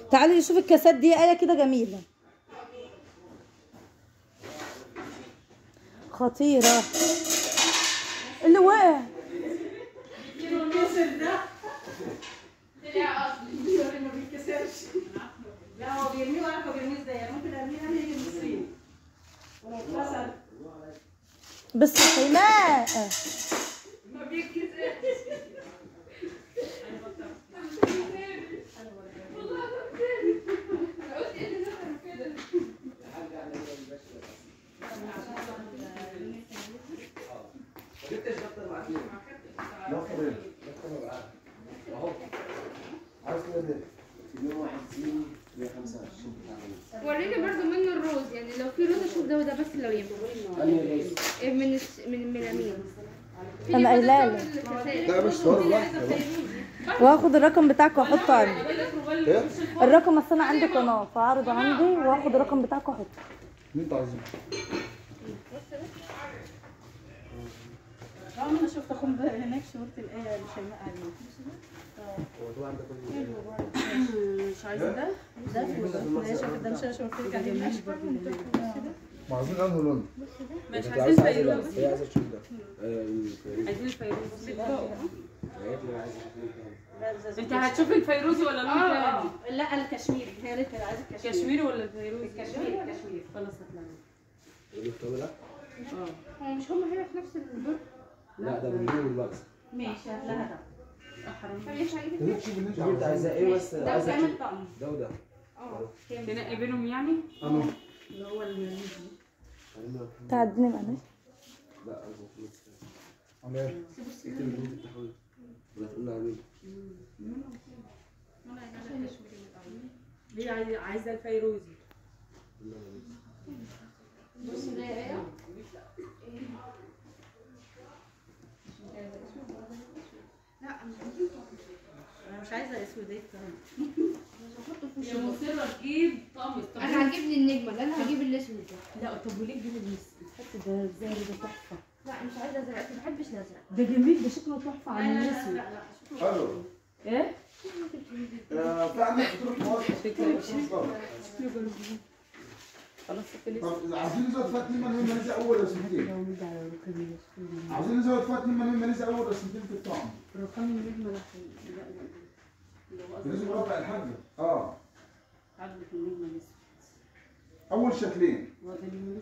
تعالي نشوف الكاسات دي آية كده جميلة خطيرة اللي واقع لا هو بيرميه ولا بيرميه ازاي ممكن ارميه انا يجي المصريين ولو اتكسر بس حماء عاوز كده ده 261 125 وريني برضو منه الروز يعني لو في روز اشوف ده وده بس لو ينفع انهي رز؟ إيه من الس- من من امين في أنا لي قايلة برضو لك. الكاسات. لا مش صور والله واخد الرقم بتاعك واحطه عندي ايه؟ الرقم اصل انا عندي قناه فاعرضه عندي واخد الرقم بتاعك واحطه اللي انت عايزه اه انا شفت اخوهم هناك شورت الايه لشيماء عليه هو ده عندك مش عايزه ده ده ماشي ده مش شورت لك عليه ماشي ما عايزين انهي لون؟ مش انت عايزين عايز فيروز هي عايزه تشوف ده ايوه الفيروز. عايزين الفيروز هي اللي عايزه تشوف ده. انت هتشوفي الفيروزي ولا لون اه تاني؟ لا الكشميري هي اللي عايزه الكشميري كشميري ولا الفيروزي؟ كشميري كشميري خلاص هتلاقي اللي بتقول لا اه هو مش هم هنا في نفس الدور لا ده من اللون المكس ماشي هتلاقيها ده مش عاجبك انت تشوف اللي انت عايزاه انت عايزاه ايه بس ده عايزه وكمان تشوف طقم ده وده اه تنقي بينهم يعني؟ انا اللي هو الميليزي تعديني معلش لا انا المفروض عامل ايه؟ اكتب اللي انت بتحاول ولا تقول لي عليه ليه عايزه عايزه الفيروزي؟ بص ده ايه انا مش عايزه اسودات كمان هي مصره تجيب طقم طب انا عاجبني النجمه لا انا هجيب الاسود ده لا طب وليه تجيب المس تحس ده ازاي ده تحفه لا مش عايزه ازرق ما بحبش الازرق ده جميل ده شكله تحفه على الاسود الو ايه؟ آه، في عندك فطور خلاص كده طب عايزين نزود فاتني من وين منزل اول رسمتين عايزين نزود فاتني من وين منزل اول رسمتين في الطعم رقم النجمه ده بالنسبه لربع الحاجه اه عجبك النجمه الاسود اول شكلين وده اليوم